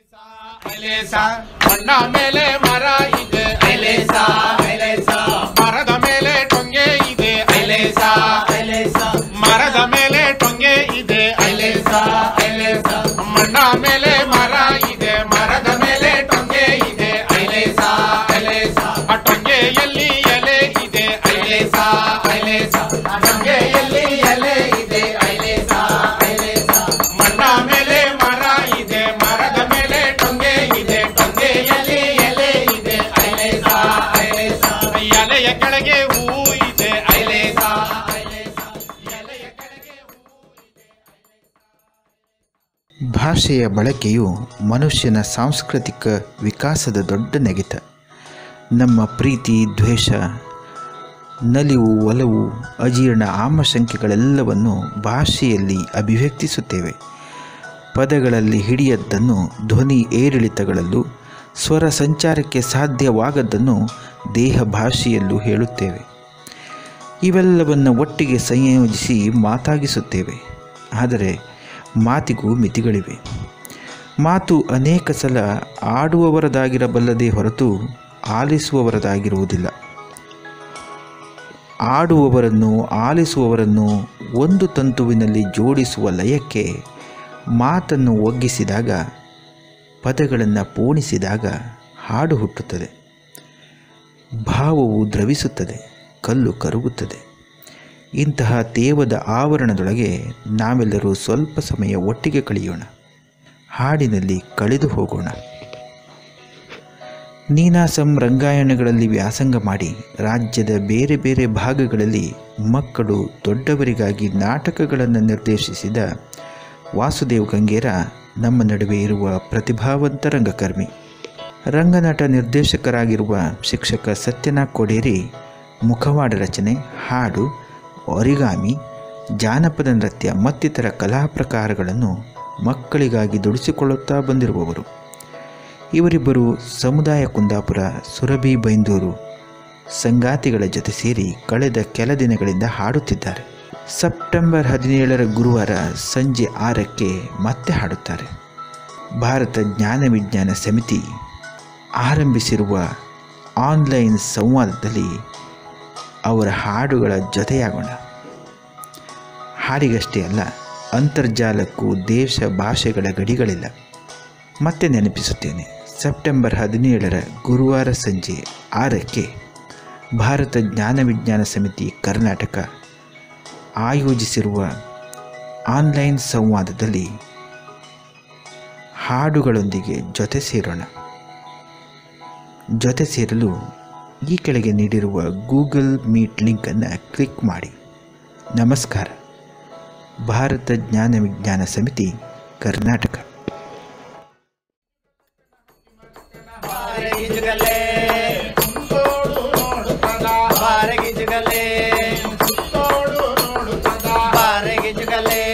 ಐಲೇಸ ಮಣ್ಣ ಮೇಲೆ ಮರ ಇದೆ ಐಲೇಸ ಐಲೇಸ ಮರದ ಮೇಲೆ ಟೊಂಗೆ ಇದೆ ಐಲೇಸ ಐಲೇಸ ಮರದ ಮೇಲೆ ಟೊಂಗೆ ಇದೆ ಐಲೇಸ ಐಲೇಸ ಮಣ್ಣ ಮೇಲೆ ಮರ ಇದೆ ಮರದ ಮೇಲೆ ಟೊಂಗೆ ಇದೆ ಐಲೇಸ ಐಲೇಸ ಆ ಟೊಂಗೆಯಲ್ಲಿ ಎಲೆ ಇದೆ ಐಲೇಸ ಐಲೇಸ ಗಂಗೆಯಲ್ಲಿ ಎಲೆ ಇದೆ ಐಲೇಸ ಐಲೇಸ ಮಣ್ಣ ಮೇಲೆ ಮರ ಇದೆ ಮರದ ಮೇಲೆ ಟೊಂಗೆ ಇದೆ ಗಂಗೆಯಲ್ಲಿ ಎಲೆ ಇದೆ ಐಲೇಸ ಐಲೇಸ ಎಲೆಯ ಕೆಳಗೆ ಹೂ ಇದೆ ಐಲೇಸ ಐಲೇಸ ಎಲೆಯ ಕೆಳಗೆ ಭಾಷೆಯ ಬಳಕೆಯು ಮನುಷ್ಯನ ಸಾಂಸ್ಕೃತಿಕ ವಿಕಾಸದ ದೊಡ್ಡ ನೆಗೆತ ನಮ್ಮ ಪ್ರೀತಿ ದ್ವೇಷ ನಲಿವು ಒಲವು ಅಜೀರ್ಣ ಆಮಶಂಕೆಗಳೆಲ್ಲವನ್ನು ಭಾಷೆಯಲ್ಲಿ ಅಭಿವ್ಯಕ್ತಿಸುತ್ತೇವೆ ಪದಗಳಲ್ಲಿ ಹಿಡಿಯದ್ದನ್ನು ಧ್ವನಿ ಏರಿಳಿತಗಳಲ್ಲೂ ಸ್ವರ ಸಂಚಾರಕ್ಕೆ ಸಾಧ್ಯವಾಗದ್ದನ್ನು ದೇಹ ಭಾಷೆಯಲ್ಲೂ ಹೇಳುತ್ತೇವೆ ಇವೆಲ್ಲವನ್ನು ಒಟ್ಟಿಗೆ ಸಂಯೋಜಿಸಿ ಮಾತಾಗಿಸುತ್ತೇವೆ ಆದರೆ ಮಾತಿಗೂ ಮಿತಿಗಳಿವೆ ಮಾತು ಅನೇಕ ಸಲ ಆಡುವವರದಾಗಿರಬಲ್ಲದೇ ಹೊರತು ಆಲಿಸುವವರದಾಗಿರುವುದಿಲ್ಲ ಆಡುವವರನ್ನು ಆಲಿಸುವವರನ್ನು ಒಂದು ತಂತುವಿನಲ್ಲಿ ಜೋಡಿಸುವ ಲಯಕ್ಕೆ ಮಾತನ್ನು ಒಗ್ಗಿಸಿದಾಗ ಪದಗಳನ್ನು ಪೋಣಿಸಿದಾಗ ಹಾಡು ಹುಟ್ಟುತ್ತದೆ ಭಾವವು ದ್ರವಿಸುತ್ತದೆ ಕಲ್ಲು ಕರಗುತ್ತದೆ ಇಂತಹ ತೇವದ ಆವರಣದೊಳಗೆ ನಾವೆಲ್ಲರೂ ಸ್ವಲ್ಪ ಸಮಯ ಒಟ್ಟಿಗೆ ಕಳೆಯೋಣ ಹಾಡಿನಲ್ಲಿ ಕಳೆದು ಹೋಗೋಣ ನೀನಾಸಂ ರಂಗಾಯಣಗಳಲ್ಲಿ ವ್ಯಾಸಂಗ ಮಾಡಿ ರಾಜ್ಯದ ಬೇರೆ ಬೇರೆ ಭಾಗಗಳಲ್ಲಿ ಮಕ್ಕಳು ದೊಡ್ಡವರಿಗಾಗಿ ನಾಟಕಗಳನ್ನು ನಿರ್ದೇಶಿಸಿದ ವಾಸುದೇವ್ ಗಂಗೇರ ನಮ್ಮ ನಡುವೆ ಇರುವ ಪ್ರತಿಭಾವಂತ ರಂಗಕರ್ಮಿ ರಂಗನಟ ನಿರ್ದೇಶಕರಾಗಿರುವ ಶಿಕ್ಷಕ ಸತ್ಯನಾಥ್ ಕೊಡೇರಿ ಮುಖವಾಡ ರಚನೆ ಹಾಡು ಒರಿಗಾಮಿ ಜಾನಪದ ನೃತ್ಯ ಮತ್ತಿತರ ಕಲಾ ಪ್ರಕಾರಗಳನ್ನು ಮಕ್ಕಳಿಗಾಗಿ ದುಡಿಸಿಕೊಳ್ಳುತ್ತಾ ಬಂದಿರುವವರು ಇವರಿಬ್ಬರು ಸಮುದಾಯ ಕುಂದಾಪುರ ಸುರಭಿ ಬೈಂದೂರು ಸಂಗಾತಿಗಳ ಜೊತೆ ಸೇರಿ ಕಳೆದ ಕೆಲ ದಿನಗಳಿಂದ ಹಾಡುತ್ತಿದ್ದಾರೆ ಸೆಪ್ಟೆಂಬರ್ ಹದಿನೇಳರ ಗುರುವಾರ ಸಂಜೆ ಆರಕ್ಕೆ ಮತ್ತೆ ಹಾಡುತ್ತಾರೆ ಭಾರತ ಜ್ಞಾನ ವಿಜ್ಞಾನ ಸಮಿತಿ ಆರಂಭಿಸಿರುವ ಆನ್ಲೈನ್ ಸಂವಾದದಲ್ಲಿ ಅವರ ಹಾಡುಗಳ ಜೊತೆಯಾಗೋಣ ಹಾಡಿಗಷ್ಟೇ ಅಲ್ಲ ಅಂತರ್ಜಾಲಕ್ಕೂ ದೇಶ ಭಾಷೆಗಳ ಗಡಿಗಳಿಲ್ಲ ಮತ್ತೆ ನೆನಪಿಸುತ್ತೇನೆ ಸೆಪ್ಟೆಂಬರ್ ಹದಿನೇಳರ ಗುರುವಾರ ಸಂಜೆ ಆರಕ್ಕೆ ಭಾರತ ಜ್ಞಾನ ವಿಜ್ಞಾನ ಸಮಿತಿ ಕರ್ನಾಟಕ ಆಯೋಜಿಸಿರುವ ಆನ್ಲೈನ್ ಸಂವಾದದಲ್ಲಿ ಹಾಡುಗಳೊಂದಿಗೆ ಜೊತೆ ಸೇರೋಣ ಜೊತೆ ಸೇರಲು ಈ ಕೆಳಗೆ ನೀಡಿರುವ ಗೂಗಲ್ ಮೀಟ್ ಲಿಂಕನ್ನು ಕ್ಲಿಕ್ ಮಾಡಿ ನಮಸ್ಕಾರ ಭಾರತ ಜ್ಞಾನ ವಿಜ್ಞಾನ ಸಮಿತಿ ಕರ್ನಾಟಕ ಬಾರಗಿಜುಗಲೆ ಬಾರಗಿಜುಗಲೆ ಬಾರಗಿಜುಗಲೆ